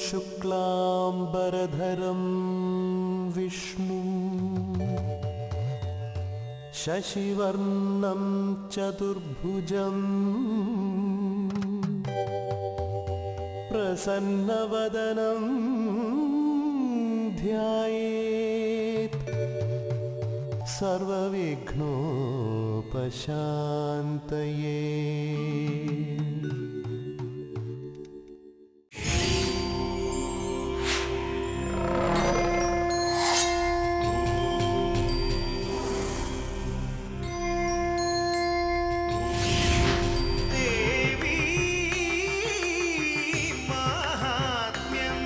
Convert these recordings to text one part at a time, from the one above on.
शुक्लाम्बरधरं विष्णु शशिवर्णं चतुर्भुजम् प्रसन्नवदनं ध्यायेत् सर्वविघ्नोपशान्तये ദേവി മാഹാത്മ്യം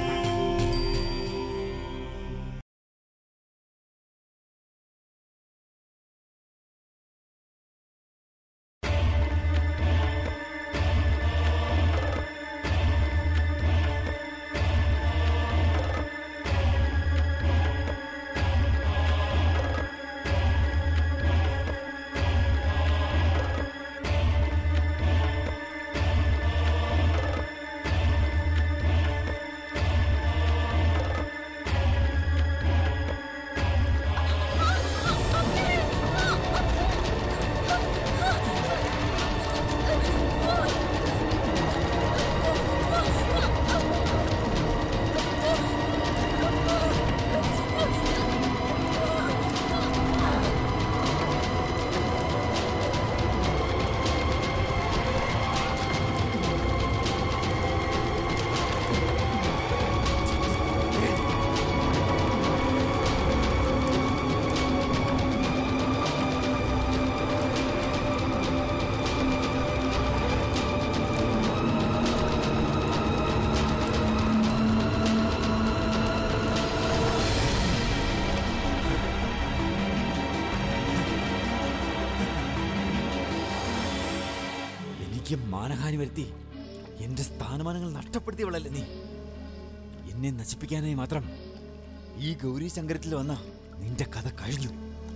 എനിക്ക് മാനഹാനി വരുത്തി എന്റെ സ്ഥാനമാനങ്ങൾ നഷ്ടപ്പെടുത്തിയവളല്ലേ നീ എന്നെ നശിപ്പിക്കാനായി മാത്രം ഈ ഗൗരി ശങ്കരത്തിൽ വന്ന നിന്റെ കഥ കഴിഞ്ഞു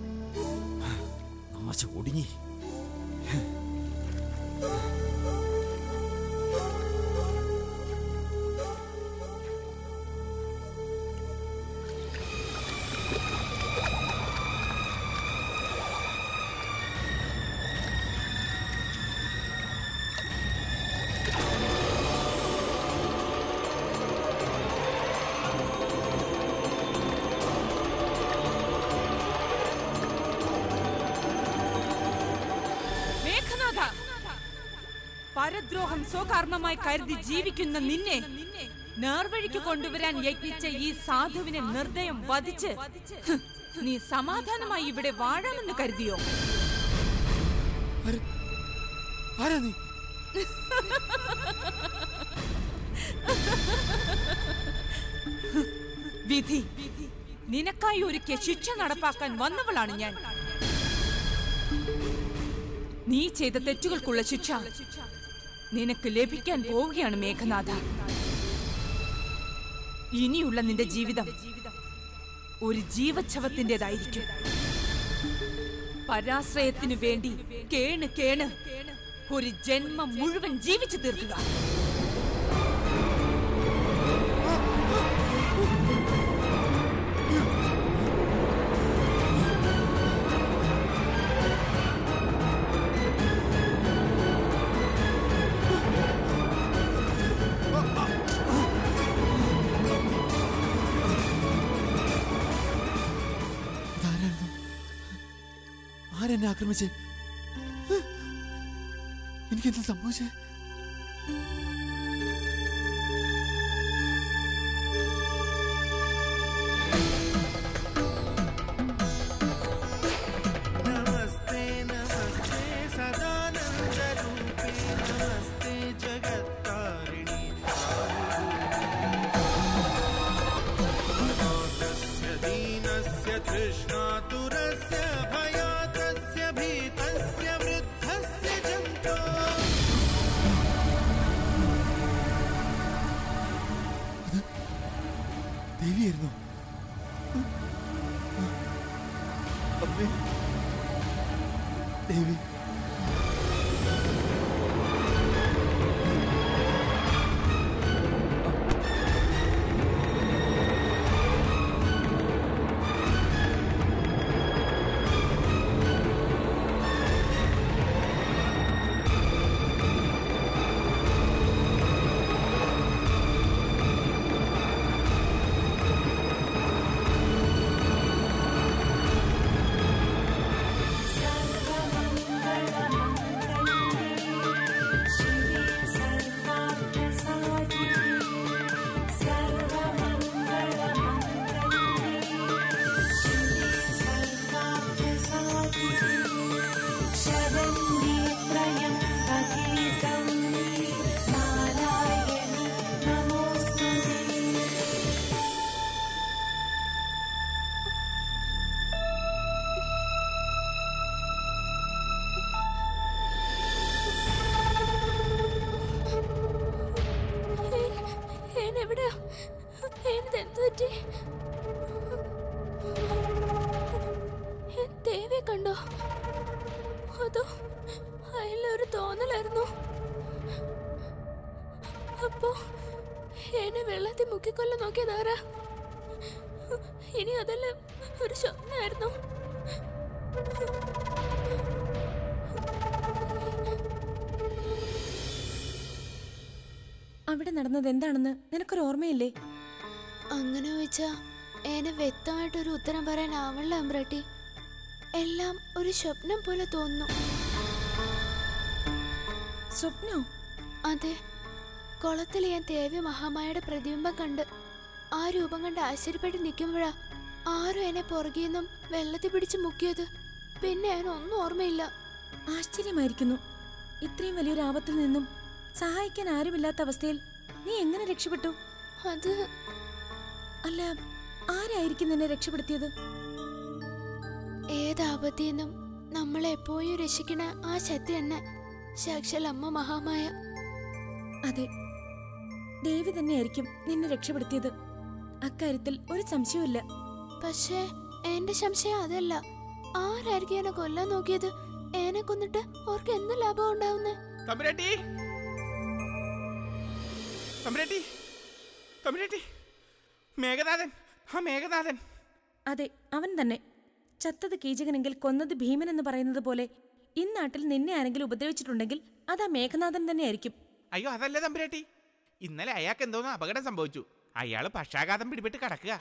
നാശം ഒടുങ്ങി മേഘനാഥ പരദ്രോഹം സ്വകാരണമായി കരുതി ജീവിക്കുന്ന നിന്നെ നേർവഴിക്ക് കൊണ്ടുവരാൻ യത്നിച്ച ഈ സാധുവിനെ നിർദ്ദയം വധിച്ച് ഹ്, നീ സമാധാനമായി ഇവിടെ വാഴാമെന്ന് കരുതിയോ ആരാ നീ വിധി നിനക്കായി ഒരുക്കിയ ശിക്ഷ നടപ്പാക്കാൻ വന്നവളാണ് ഞാൻ നീ ചെയ്ത തെറ്റുകൾക്കുള്ള ശിക്ഷ നിനക്ക് ലഭിക്കാൻ പോവുകയാണ് മേഘനാഥ ഇനിയുള്ള നിന്റെ ജീവിതം ഒരു ജീവച്ഛവത്തിൻ്റെതായിരിക്കും പരാശ്രയത്തിനു വേണ്ടി കേണ് കേണ് ഒരു ജന്മം മുഴുവൻ ജീവിച്ചു തീർക്കുക ഇതാരായിരുന്നു ആരെന്നെ ആക്രമിച്ച് എനിക്കെന്താ സംഭവിച്ചേ नमस्ते नमस्ते सदानन्दरूपे नमस्ते जगत्तारिणि अनाथस्य दीनस्य तृष्णातुरस्य भयातस्य भीतस्य वृद्धस्य जन्तो അതോ അതിലൊരു തോന്നലായിരുന്നു അപ്പോ എന്നെ വെള്ളത്തിൽ മുക്കിക്കൊല്ല നോക്കിയതാരാ ഇനി അതെല്ലാം ഒരു സ്വപ്നമായിരുന്നു അവിടെ നടന്നത് എന്താണെന്ന് നിനക്കൊരു ഓർമ്മയില്ലേ അങ്ങനെ വെച്ചാ എന്നെ വ്യക്തമായിട്ടൊരു ഉത്തരം പറയാൻ ആവണില്ല അമ്പ്രട്ടി എല്ലാം ഒരു സ്വപ്നം പോലെ തോന്നുന്നു സ്വപ്നോ അതെ കുളത്തിൽ ഞാൻ ദേവി മഹാമായയുടെ പ്രതിബിംബം കണ്ട് ആ രൂപം കണ്ട് ആശ്ചര്യപ്പെട്ട് നിൽക്കുമ്പോഴാ ആരും എന്നെ പുറകിൽ നിന്നും വെള്ളത്തിൽ പിടിച്ച് മുക്കിയത് പിന്നെ ഞാൻ ഒന്നും ഓർമ്മയില്ല ആശ്ചര്യമായിരിക്കുന്നു ഇത്രയും വലിയൊരു ആപത്തിൽ നിന്നും സഹായിക്കാൻ ആരുമില്ലാത്ത അവസ്ഥയിൽ നീ എങ്ങനെ രക്ഷപ്പെട്ടു അത് അല്ല ആരായിരിക്കും നിന്നെ രക്ഷപ്പെടുത്തിയത് ഏതാപത്തിന്നും നമ്മളെ എപ്പോഴും രക്ഷിക്കണ ആ ശക്തി തന്നെ സാക്ഷാൽ അമ്മ മഹാമായ അതെ ദേവി തന്നെയായിരിക്കും നിന്നെ രക്ഷപ്പെടുത്തിയത് അക്കാര്യത്തിൽ ഒരു സംശയവുമില്ല പക്ഷേ എന്റെ സംശയം അതല്ല ആരായിരിക്കും എന്നെ കൊല്ലാൻ നോക്കിയത് എന്നെ കൊന്നിട്ട് അവർക്ക് എന്ത് ലാഭം ഉണ്ടാവുന്നേ തമ്പുരാട്ടി തമ്പുരാട്ടി തമ്പുരാട്ടി മേഘനാഥൻ ആ മേഘനാഥൻ അതെ അവൻ തന്നെ ചത്തത് കീചകനെങ്കിൽ കൊന്നത് ഭീമൻ എന്ന് പറയുന്നത് പോലെ ഇന്നാട്ടിൽ നിന്നെ ആരെങ്കിലും ഉപദ്രവിച്ചിട്ടുണ്ടെങ്കിൽ അതാ മേഘനാഥൻ തന്നെയായിരിക്കും അയ്യോ അതല്ല തമ്പുരാട്ടി ഇന്നലെ അയാൾക്ക് എന്തോന്ന് അപകടം സംഭവിച്ചു അയാള് പക്ഷാഘാതം പിടിപെട്ട് കിടക്കുക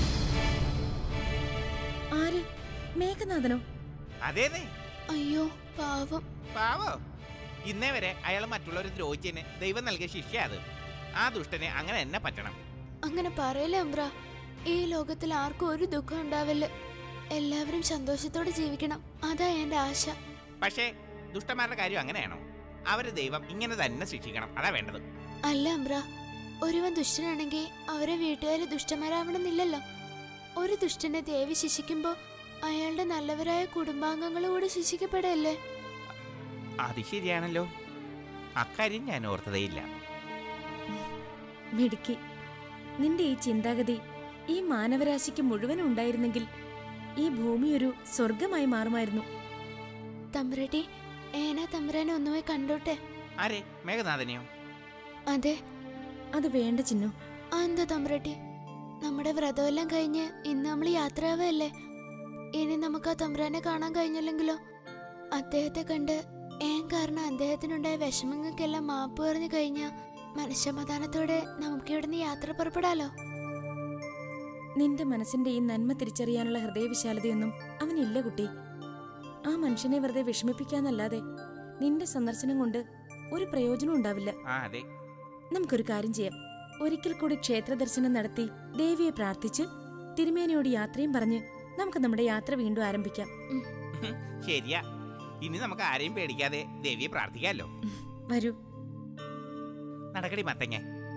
ആര് മേഘനാഥനോ അതേന്നേ അയ്യോ പാവം പാവോ ഇന്നേ വരെ അയാൾ മറ്റുള്ളവരെ ദ്രോഹിച്ചതിന് ദൈവം നൽകിയ ശിക്ഷ അത് ആ ദുഷ്ടനെ അങ്ങനെ തന്നെ പറ്റണം അങ്ങനെ പറയല്ലേ അമ്പ്ര ഈ ലോകത്തിൽ ആർക്കും ഒരു ദുഃഖം ഉണ്ടാവില്ല എല്ലാവരും സന്തോഷത്തോടെ ജീവിക്കണം അതാ എന്റെ ആശ പക്ഷേ ദുഷ്ടന്മാരുടെ കാര്യം അങ്ങനെയാണോ അവരെ ദൈവം ഇങ്ങനെ തന്നെ ശിക്ഷിക്കണം അതാ വേണ്ടത് അല്ല അമ്പ്ര ഒരുവൻ ദുഷ്ടനാണെങ്കിൽ അവരെ വീട്ടുകാര് ദുഷ്ടന്മാരാവണമെന്നില്ലല്ലോ ഒരു ദുഷ്ടനെ ദേവി ശിക്ഷിക്കുമ്പോ അയാളുടെ നല്ലവരായ കുടുംബാംഗങ്ങൾ കൂടി ശിക്ഷിക്കപ്പെടല്ലേ അത് ശരിയാണല്ലോ അക്കാര്യം ഞാൻ ഓർത്തതേയില്ല മിടുക്കി നിന്റെ ഈ ചിന്താഗതി ഈ മാനവരാശിക്ക് മുഴുവനും ഉണ്ടായിരുന്നെങ്കിൽ ഈ ഭൂമി ഒരു സ്വർഗമായി മാറുമായിരുന്നു തമ്പുരട്ടി ഏനാ തമ്പുരാനെ ഒന്നുപോയി കണ്ടോട്ടെ ആരെ മേഘനാഥനെയോ അതെ അത് വേണ്ട ചിന്നു ആ എന്താ തമ്പുരട്ടി നമ്മുടെ വ്രതമെല്ലാം കഴിഞ്ഞ് ഇന്ന് നമ്മൾ യാത്രയാവല്ലേ ഇനി നമുക്ക് ആ തമ്പുരാനെ കാണാൻ കഴിഞ്ഞില്ലെങ്കിലോ അദ്ദേഹത്തെ കണ്ട് ഏൻ കാരണം അദ്ദേഹത്തിനുണ്ടായ വിഷമങ്ങൾക്കെല്ലാം മാപ്പ് പറഞ്ഞു കഴിഞ്ഞാൽ മനസ്സമാധാനത്തോടെ നമുക്ക് ഇവിടുന്ന് യാത്ര പുറപ്പെടാലോ നിന്റെ മനസ്സിന്റെ ഈ നന്മ തിരിച്ചറിയാനുള്ള ഹൃദയവിശാലതയൊന്നും അവനില്ല കുട്ടി ആ മനുഷ്യനെ വെറുതെ വിഷമിപ്പിക്കാന്നല്ലാതെ നിന്റെ സന്ദർശനം കൊണ്ട് ഒരു പ്രയോജനം ഉണ്ടാവില്ല ആ അതെ നമുക്കൊരു കാര്യം ചെയ്യാം ഒരിക്കൽ കൂടി ക്ഷേത്ര ദർശനം നടത്തി ദേവിയെ പ്രാർത്ഥിച്ച് തിരുമേനയോട് യാത്രയും പറഞ്ഞ് നമുക്ക് നമ്മുടെ യാത്ര വീണ്ടും ആരംഭിക്കാം ശരിയാ ഇനി നമുക്ക് ആരെയും പേടിക്കാതെ ദേവിയെ പ്രാർത്ഥിക്കാമല്ലോ വരൂ നടക്കടി മത്തങ്ങ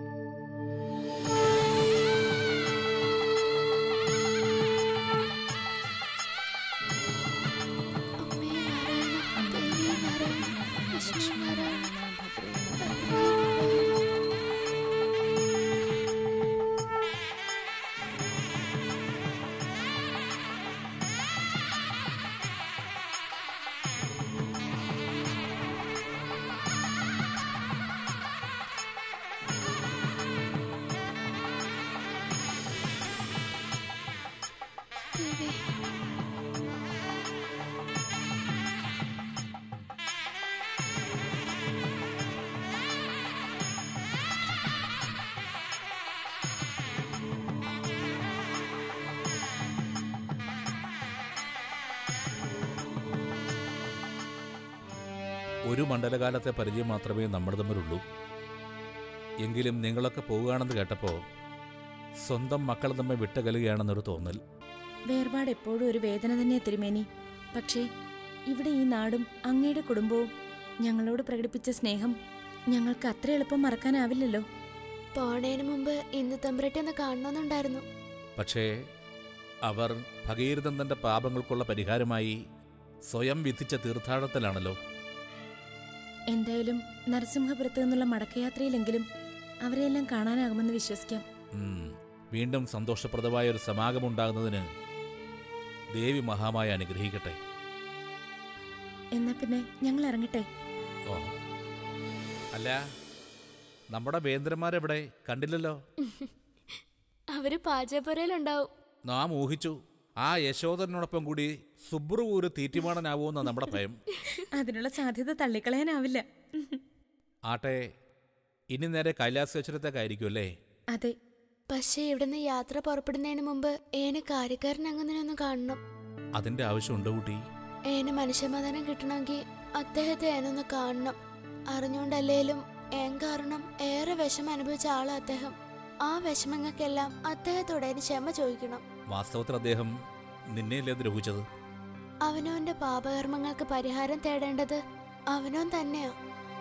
അമ്മേ നാരായണ ദേവി നാരായണ ലക്ഷ്മി നാരായണ ഭദ്രേ നാരായണ ദേവി ഒരു മണ്ഡലകാലത്തെ പരിചയം മാത്രമേ നമ്മൾ തമ്മിലുള്ളൂ എങ്കിലും നിങ്ങളൊക്കെ പോവുകയാണെന്ന് കേട്ടപ്പോൾ സ്വന്തം മക്കൾ തമ്മിൽ വിട്ടകലുകയാണെന്നൊരു തോന്നൽ വേർപാട് എപ്പോഴും ഒരു വേദന തന്നെ തിരുമേനി പക്ഷേ ഇവിടെ ഈ നാടും അങ്ങയുടെ കുടുംബവും ഞങ്ങളോട് പ്രകടിപ്പിച്ച സ്നേഹം ഞങ്ങൾക്ക് അത്ര എളുപ്പം മറക്കാനാവില്ലല്ലോ പോണേന് മുമ്പ് ഇന്ന് തമ്പുരട്ടി ഒന്ന് കാണണമെന്നുണ്ടായിരുന്നു പക്ഷേ അവർ ഭഗീരഥൻ തന്റെ പാപങ്ങൾക്കുള്ള പരിഹാരമായി സ്വയം വിധിച്ച തീർത്ഥാടനത്തിലാണല്ലോ എന്തായാലും നരസിംഹപുരത്ത് നിന്നുള്ള മടക്കയാത്രയിലെങ്കിലും അവരെയെല്ലാം കാണാനാകുമെന്ന് വിശ്വസിക്കാം ഉം, വീണ്ടും സന്തോഷപ്രദമായ ഒരു സമാഗമുണ്ടാകുന്നതിന് ദേവി മഹാമായ അനുഗ്രഹിക്കട്ടെ എന്നാ പിന്നെ ഞങ്ങൾ ഇറങ്ങട്ടെ ഓ അല്ല നമ്മുടെ വേന്ദ്രന്മാരെവിടെ കണ്ടില്ലല്ലോ അവര് പാചകപ്പുരയിലുണ്ടാവും നാം ഊഹിച്ചു ആ യശോധരനോടൊപ്പം കൂടി സുബ്രു ഒരു തീറ്റിമാണനാവുമെന്ന നമ്മുടെ ഭയം അതിനുള്ള സാധ്യത തള്ളിക്കളയാനാവില്ല ആട്ടെ ഇനി നേരെ കൈലാസേശ്വരത്തേക്കായിരിക്കും അല്ലേ അതെ പക്ഷേ ഇവിടുന്ന് യാത്ര പുറപ്പെടുന്നതിന് മുമ്പ് ഏന് കാര്യക്കാരൻ അങ്ങനെ ഒന്ന് കാണണം അതിന്റെ ആവശ്യമുണ്ടോ കുട്ടി ഏന് മനുഷ്യമാതാനം കിട്ടണമെങ്കിൽ അദ്ദേഹത്തെ ഏനൊന്ന് കാണണം അറിഞ്ഞുകൊണ്ടല്ലേലും ഏൻ കാരണം ഏറെ വിഷമം അനുഭവിച്ച ആളാ അദ്ദേഹം ആ വിഷമങ്ങൾക്കെല്ലാം അദ്ദേഹത്തോട് അതിന് ക്ഷമ ചോദിക്കണം വാസ്തവത്തിൽ അദ്ദേഹം നിന്നെയല്ലേ ദ്രോഹിച്ചത് അവനവന്റെ പാപകർമ്മങ്ങൾക്ക് പരിഹാരം തേടേണ്ടത് അവനവൻ തന്നെയാ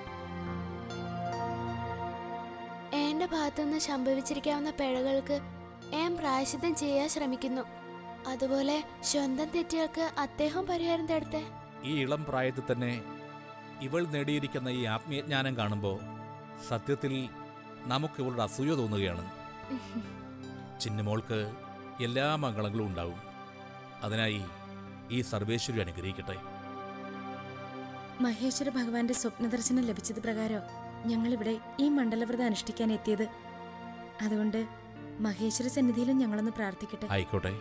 എന്റെ ഭാഗത്തുനിന്ന് സംഭവിച്ചിരിക്കാവുന്ന പിഴകൾക്ക് ഏൻ പ്രായശിത്തം ചെയ്യാൻ ശ്രമിക്കുന്നു അതുപോലെ സ്വന്തം തെറ്റുകൾക്ക് അദ്ദേഹം പരിഹാരം തേടട്ടെ ഈ ഇളം പ്രായത്തിൽ തന്നെ ഇവൾ നേടിയിരിക്കുന്ന ഈ ആത്മീയജ്ഞാനം കാണുമ്പോൾ സത്യത്തിൽ നമുക്ക് ഇവളുടെ അസൂയ തോന്നുകയാണ് ചിന്നമോൾക്ക് എല്ലാ മംഗളങ്ങളും ഉണ്ടാവും അതിനായി ഈ സർവേശ്വരി അനുഗ്രഹിക്കട്ടെ മഹേശ്വര ഭഗവാന്റെ സ്വപ്നദർശനം ലഭിച്ചത് പ്രകാരം ഞങ്ങളിവിടെ ഈ മണ്ഡലവ്രതം അനുഷ്ഠിക്കാൻ എത്തിയത് അതുകൊണ്ട് മഹേശ്വര സന്നിധിയിലും ഞങ്ങളൊന്ന് പ്രാർത്ഥിക്കട്ടെ ആയിക്കോട്ടെ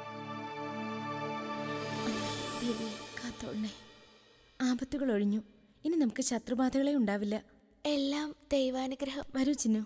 ദേവിയെ കാത്തോളണേ ആപത്തുകൾ ഒഴിഞ്ഞു ഇനി നമുക്ക് ശത്രുബാധകളെ ഉണ്ടാവില്ല എല്ലാം ദൈവാനുഗ്രഹം വരൂ ചിന്നു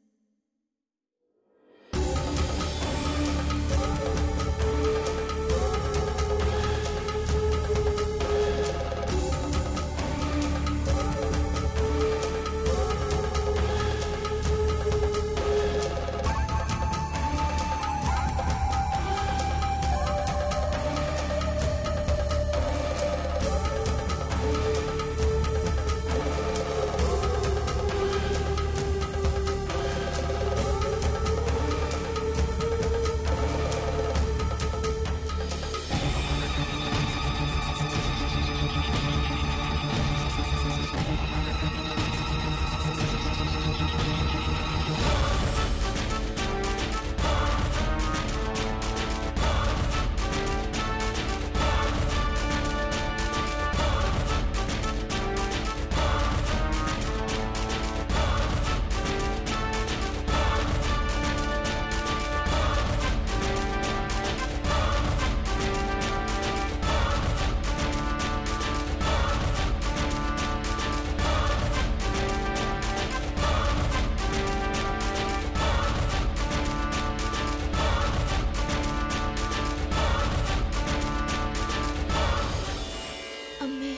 അമ്മേ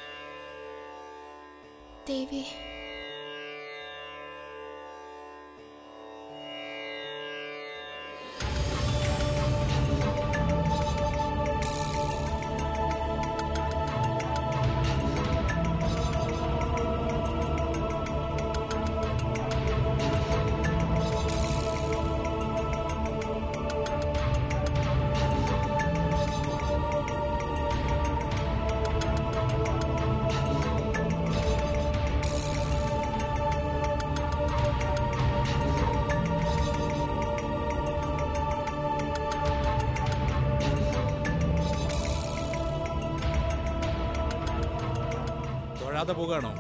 ദേവി തൊഴാതെ പോകാണോ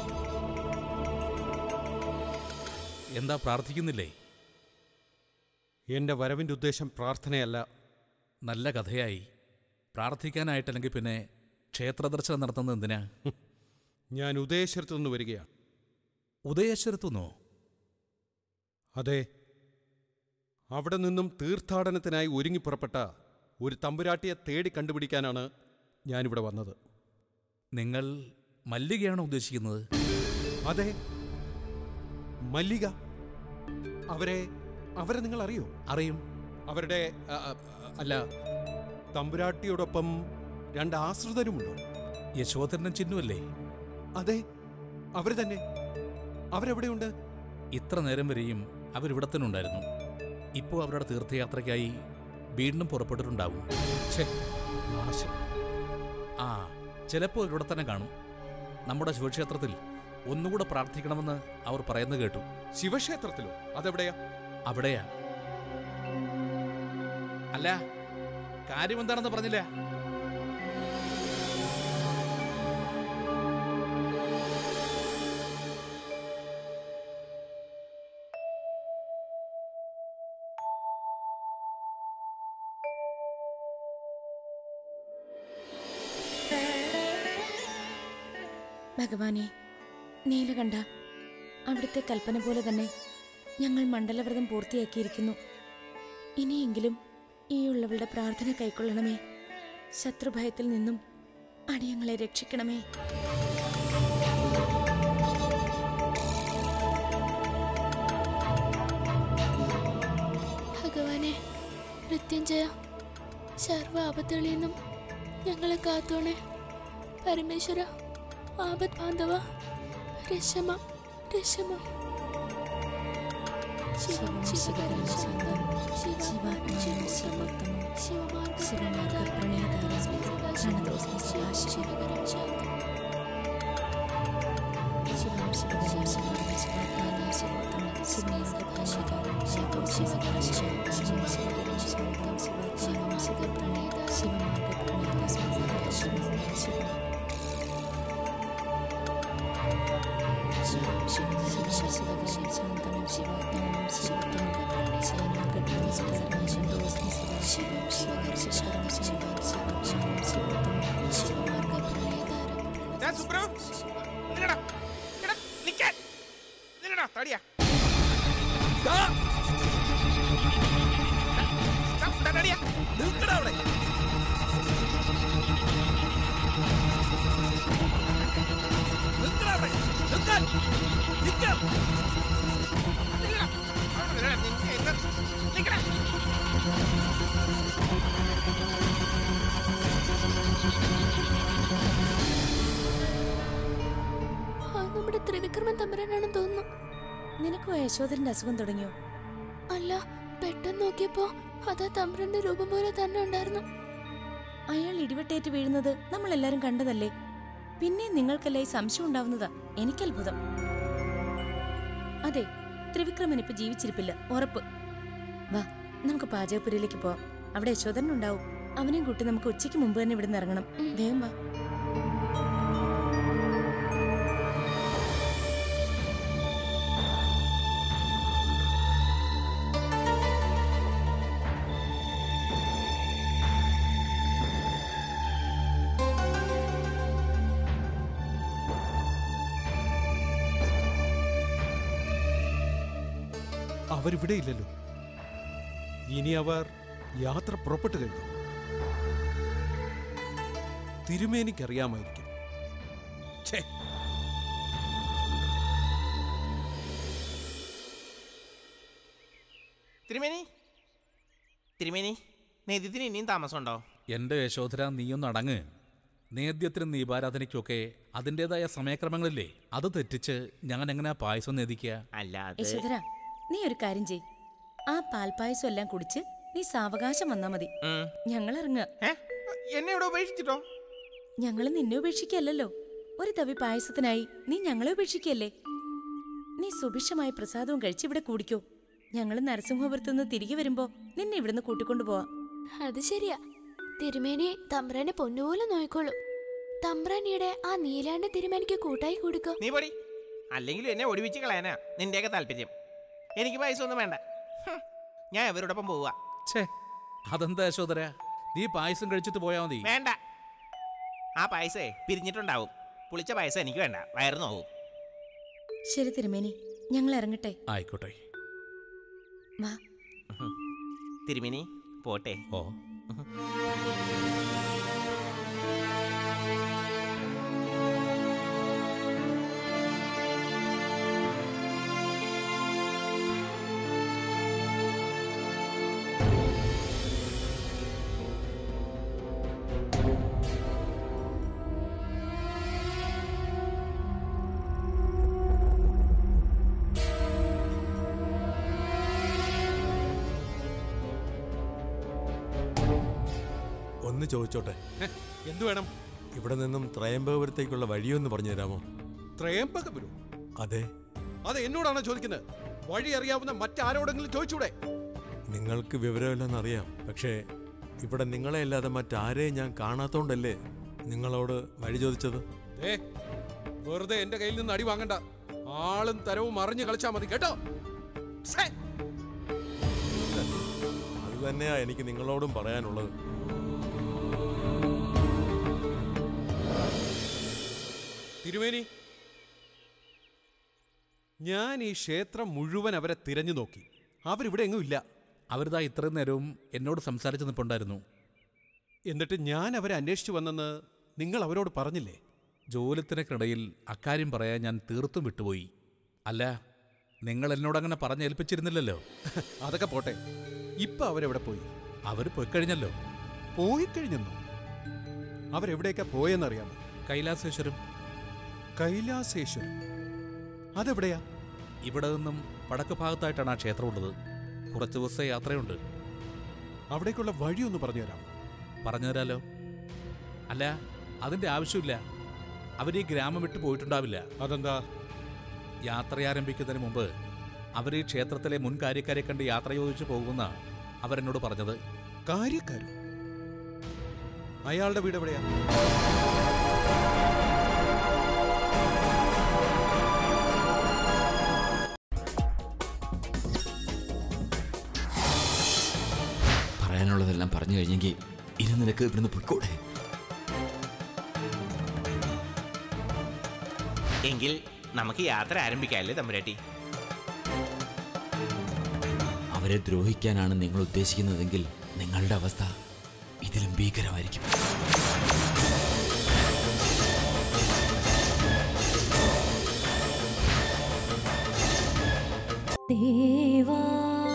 എന്താ പ്രാർത്ഥിക്കുന്നില്ലേ എന്റെ വരവിന്റെ ഉദ്ദേശം പ്രാർത്ഥനയല്ല നല്ല കഥയായി പ്രാർത്ഥിക്കാനായിട്ടല്ലെങ്കിൽ പിന്നെ ക്ഷേത്രദർശനം നടത്തുന്നത് എന്തിനാ ഞാൻ ഉദയശ്വരത്തു നിന്ന് വരികയാണ് ഉദയേശ്വരത്തുനിന്നോ അതെ അവിടെ നിന്നും തീർത്ഥാടനത്തിനായി ഒരുങ്ങി പുറപ്പെട്ട ഒരു തമ്പുരാട്ടിയെ തേടി കണ്ടുപിടിക്കാനാണ് ഞാനിവിടെ വന്നത് നിങ്ങൾ മല്ലികയാണോ ഉദ്ദേശിക്കുന്നത് അതെ മല്ലിക അവരെ അവരെ നിങ്ങൾ അറിയോ അറിയും അവരുടെ അ, അ, അല്ല തമ്പുരാട്ടിയോടൊപ്പം രണ്ട് ആശ്രിതരുമുണ്ടോ യശോധരനും ചിഹ്നുവല്ലേ അതെ അവർ തന്നെ അവരെവിടെയുണ്ട് ഇത്ര നേരം വരെയും അവരിവിടെ തന്നെ ഉണ്ടായിരുന്നു ഇപ്പോൾ അവരുടെ തീർത്ഥയാത്രയ്ക്കായി വീണ്ടും പുറപ്പെട്ടിട്ടുണ്ടാവും ഛേ, നാശം ആ ചിലപ്പോൾ ഇവിടെ തന്നെ കാണും നമ്മുടെ ശിവക്ഷേത്രത്തിൽ ഒന്നുകൂടെ പ്രാർത്ഥിക്കണമെന്ന് അവർ പറയുന്നത് കേട്ടു ശിവക്ഷേത്രത്തിലോ അതെവിടെയാ അവിടെയാ അല്ല കാര്യം എന്താണെന്ന് പറഞ്ഞില്ല ഭഗവാനെ നീലകണ്ഠ അവിടുത്തെ കൽപ്പന പോലെ തന്നെ ഞങ്ങൾ മണ്ഡലവ്രതം പൂർത്തിയാക്കിയിരിക്കുന്നു ഇനിയെങ്കിലും ഈ ഉള്ളവളുടെ പ്രാർത്ഥന കൈക്കൊള്ളണമേ ശത്രുഭയത്തിൽ നിന്നും അടിയങ്ങളെ രക്ഷിക്കണമേ ഭഗവാനെ മൃത്യുഞ്ജയ സർവ ആപത്തുകളിൽ നിന്നും ഞങ്ങളെ കാത്തോണേ പരമേശ്വര ആപത് ബാന്ധവ രക്ഷമ രക്ഷമ ശിവം ശിവകരം ശാന്തം ശിവാത്മാനം ശിവോത്തമം ശിവമാർഗ പ്രണേതാരം പ്രണതോസ്മി ശിവകരം ശാന്തം ശിവം ശിവകരം ശിവം ശിവാത്മാനം ശിവോത്തമം ശിവമാർഗ ശിവം ശിവകരം ശാന്തം ശിവം ശിവകരം ശാന്തം ശിവാത്മാനം ശിവ പ്രണേത ശിവമാർഗ പ്രണേത ശിവം ശിവം ശിവം ശിവം ശിവ ശിവകരം ശാന്തം ശിവാത്മാനം ശിവോത്തമം ശിവമാർഗ ശിവം ശിവകരം ശാന്തം ശിവം ശിവോത്തമം ശിവമാർഗ പ്രണേതാരം ഞാൻ സുബ്രു നിക്കടാ എടാ നിക്കാൻ നിക്കടാ തടിയാ ദാ. ദാ, ദാ, തടിയാ നിൽക്കടാ അവിടെ നിൽക്കടാ അവിടെ നിൽക്കാൻ നിൽക്കാൻ നിൽക്കടാ അവിടെ നിൽക്കടാ നിൽക്ക എന്താ നിൽക്കടാ ആ നമ്മുടെ ത്രിവിക്രമൻ തമ്പുരാനാണെന്ന് തോന്നുന്നു നിനക്കും യശോധരന്റെ അസുഖം തുടങ്ങിയോ അല്ല പെട്ടെന്ന് നോക്കിയപ്പോ അതാ തമ്പുരാന്റെ രൂപം പോലെ തന്നെ ഉണ്ടായിരുന്നു അയാൾ ഇടിവെട്ടേറ്റ് വീഴുന്നത് നമ്മൾ എല്ലാരും കണ്ടതല്ലേ പിന്നെ നിങ്ങൾക്കല്ലേ ഈ സംശയം ഉണ്ടാവുന്നതാ എനിക്കത്ഭുതം അതെ ത്രിവിക്രമൻ ഇപ്പൊ ജീവിച്ചിരിപ്പില്ല ഉറപ്പ് വാ നമുക്ക് പാചകപ്പുരയിലേക്ക് പോവാം അവിടെ യശോധരൻ ഉണ്ടാവും അവനെയും കൂട്ടി നമുക്ക് ഉച്ചയ്ക്ക് മുമ്പ് തന്നെ ഇവിടുന്ന് ഇറങ്ങണം വേഗം വാ അവരിവിടെ ഇല്ലല്ലോ ഇനി അവർ യാത്ര പുറപ്പെട്ടു കഴിഞ്ഞു തിരുമേനിക്കറിയാമായിരിക്കും ഛേ തിരുമേനി തിരുമേനി നേദ്യത്തിന് ഇനിയും താമസമുണ്ടോ എൻ്റെ യശോധര നീയൊന്ന് അടങ്ങ് നേദ്യത്തിനും ദീപാരാധനയ്ക്കൊക്കെ അതിൻ്റെതായ സമയക്രമങ്ങളില്ലേ അത് തെറ്റിച്ച് ഞാൻ എങ്ങനെ പായസം നേദിക്കുക അല്ല അത് യശോധര നീ ഒരു കാര്യം ചെയ് ആ പാൽപ്പായസം എല്ലാം കുടിച്ച് നീ സാവകാശം വന്നാ മതി ഉം. ഞങ്ങൾ ഇറങ്ങുക ഏ? എന്നെ ഇവിടെ ഉപേക്ഷിച്ചിട്ടോ ഞങ്ങൾ നിന്നെ ഉപേക്ഷിക്കല്ലോ ഒരു തവി പായസത്തിനായി നീ ഞങ്ങളെ ഉപേക്ഷിക്കല്ലേ നീ സുഭിക്ഷമായ പ്രസാദവും കഴിച്ച് ഇവിടെ കൂടിക്കോ ഞങ്ങൾ നരസിംഹപുരത്ത് നിന്ന് തിരികെ വരുമ്പോ നിന്നെ ഇവിടുന്ന് കൂട്ടിക്കൊണ്ടു പോവാം അത് ശരിയാ തിരുമേനി തമ്പ്രാനെ പൊന്നുപോലെ നോയിക്കോളൂ തമ്പ്രാനിയുടെ ആ നീലാണ്ട് തിരുമേനിക്ക് കൂട്ടായി കൊടുക്കോ നീ പൊടി അല്ലെങ്കിലും എന്നെ ഒടിവിച്ച് കളയാനാ നിന്റെയൊക്കെ താല്പര്യം എനിക്ക് പൈസ ഒന്നും വേണ്ട ഹും. ഞാൻ ഇവരോടൊപ്പം പോവുക ഛേ അതെന്താ യശോധര നീ പായസം കഴിച്ചിട്ട് പോയാൽ മതി വേണ്ട ആ പൈസേ പിരിഞ്ഞിട്ടുണ്ടാവും പുളിച്ച പൈസ എനിക്ക് വേണ്ട വയറ് നോവും ശരി തിരുമേനി ഞങ്ങൾ ഇറങ്ങട്ടെ ആയിക്കോട്ടെ വാ തിരുമിനി പോട്ടെ ഓ ഒന്ന് ചോദിച്ചോട്ടെ ഹെ, എന്തു വേണം ഇവിടെ നിന്നും ത്രയംബകപുരത്തേക്കുള്ള വഴിയൊന്ന് പറഞ്ഞു തരാമോ ത്രയംബകപുരം അതെ അത് എന്നോടാണോ ചോദിക്കുന്നത് വഴി അറിയാവുന്ന മറ്റാരോടെങ്കിലും ചോദിച്ചൂടെ നിങ്ങൾക്ക് വിവരമില്ലെന്നറിയാം പക്ഷേ ഇവിടെ നിങ്ങളെ അല്ലാതെ മറ്റാരെയും ഞാൻ കാണാത്തോണ്ടല്ലേ നിങ്ങളോട് വഴി ചോദിച്ചത് ഏ വെറുതെ എന്റെ കയ്യിൽ നിന്ന് അടി വാങ്ങണ്ട ആളും തരവും അറിഞ്ഞു കളിച്ചാ മതി കേട്ടോ ഛേ, അത് തന്നെയാ എനിക്ക് നിങ്ങളോടും പറയാനുള്ളത് തിരുമേനി ഞാൻ ഈ ക്ഷേത്രം മുഴുവൻ അവരെ തിരഞ്ഞു നോക്കി അവരിവിടെ എങ്ങും ഇല്ല അവരിതാ ഇത്രയും നേരവും എന്നോട് സംസാരിച്ച് നിൽപ്പുണ്ടായിരുന്നു എന്നിട്ട് ഞാൻ അവരെ അന്വേഷിച്ചു വന്നെന്ന് നിങ്ങൾ അവരോട് പറഞ്ഞില്ലേ ജോലിത്തിനക്കിടയിൽ അക്കാര്യം പറയാൻ ഞാൻ തീർത്തും വിട്ടുപോയി അല്ല നിങ്ങൾ എന്നോട് അങ്ങനെ പറഞ്ഞേൽപ്പിച്ചിരുന്നില്ലല്ലോ അതൊക്കെ പോട്ടെ ഇപ്പൊ അവരെവിടെ പോയി അവർ പോയിക്കഴിഞ്ഞല്ലോ പോയി കഴിഞ്ഞെന്നോ അവരെവിടേക്കാ പോയെന്നറിയാമോ കൈലാസേശ്വരം കൈലാസേശ്വരം അതെവിടെയാ ഇവിടെ നിന്നും വടക്ക് ഭാഗത്തായിട്ടാണ് ആ ക്ഷേത്രം ഉള്ളത് കുറച്ച് ദിവസത്തെ യാത്രയുണ്ട് അവിടേക്കുള്ള വഴിയൊന്ന് പറഞ്ഞുതരാമോ പറഞ്ഞു തരാലോ അല്ല അതിന്റെ ആവശ്യമില്ല അവർ ഈ ഗ്രാമം വിട്ടു പോയിട്ടുണ്ടാവില്ല അതെന്താ യാത്ര ആരംഭിക്കുന്നതിന് മുമ്പ് അവർ ഈ ക്ഷേത്രത്തിലെ മുൻ കാര്യക്കാരെ കണ്ട് യാത്ര ചോദിച്ചു പോകുമെന്ന അവരെന്നോട് പറഞ്ഞത് കാര്യക്കാരോ അയാളുടെ വീട് എവിടെയാ പറയാനുള്ളതെല്ലാം പറഞ്ഞു കഴിഞ്ഞെങ്കിൽ ഇനി നിനക്ക് ഇവിടുന്ന് പൊയ്ക്കൂടെ എങ്കിൽ നമുക്ക് യാത്ര ആരംഭിക്കാമല്ലേ തമ്പുരാട്ടി അവരെ ദ്രോഹിക്കാനാണ് നിങ്ങൾ ഉദ്ദേശിക്കുന്നതെങ്കിൽ നിങ്ങളുടെ അവസ്ഥ ഇതിലും ഭീകരമായിരിക്കും ദേവാ